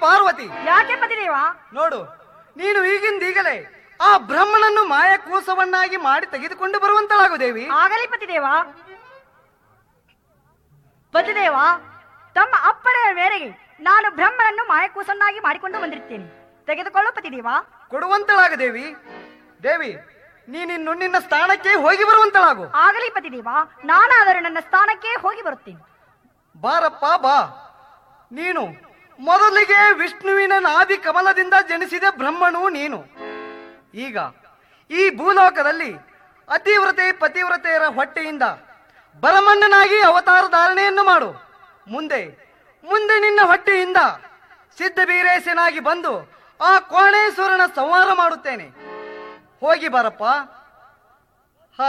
ಪಾರ್ವತಿ ಯಾಕೆ ಪತಿದೇವ ನೋಡು ನೀನು ಈಗಿಂದೀಗಲೇ ಆ ಬ್ರಹ್ಮನನ್ನು ಮಾಯ ಕೂಸವನ್ನಾಗಿ ಮಾಡಿ ತೆಗೆದುಕೊಂಡು ಬರುವಂತಳಾಗು ದೇವಿ ಆಗಲಿ ಪತಿದೇವ ಪತಿದೇವ ತಮ್ಮ ಅಪ್ಪಣೆಯ ಮೇರೆಗೆ ನಾನು ಬ್ರಹ್ಮನನ್ನು ಮಾಯಕೂಸನ್ನಾಗಿ ಮಾಡಿಕೊಂಡು ಬಂದಿರುತ್ತೇನೆ ತೆಗೆದುಕೊಳ್ಳು ಪತಿದೇವ ಕೊಡುವಂತಳಾಗು ದೇವಿ ದೇವಿ ನೀನಿನ್ನು ನಿನ್ನ ಸ್ಥಾನಕ್ಕೆ ಹೋಗಿ ಬರುವಂತಳಾಗು ಆಗಲಿ ಪತಿದೇವ ನಾನಾದರೂ ನನ್ನ ಸ್ಥಾನಕ್ಕೆ ಹೋಗಿ ಬರುತ್ತೇನೆ ಬಾರಪ್ಪ ಬಾ ನೀನು ಮೊದಲಿಗೆ ವಿಷ್ಣುವಿನ ನಾಭಿ ಕಮಲದಿಂದ ಜನಿಸಿದ ಬ್ರಹ್ಮನು ನೀನು ಈಗ ಈ ಭೂಲೋಕದಲ್ಲಿ ಅತಿವ್ರತೆ ಪತಿವ್ರತೆಯರ ಹೊಟ್ಟೆಯಿಂದ ಬರಮಣ್ಣನಾಗಿ ಅವತಾರ ಧಾರಣೆಯನ್ನು ಮಾಡು ಮುಂದೆ ಮುಂದೆ ನಿನ್ನ ಹೊಟ್ಟೆಯಿಂದ ಸಿದ್ಧ ಬೀರೇಶನಾಗಿ ಬಂದು ಆ ಕೋಣೇಶ್ವರನ ಸಂಹಾರ ಮಾಡುತ್ತೇನೆ ಹೋಗಿ ಬಾರಪ್ಪ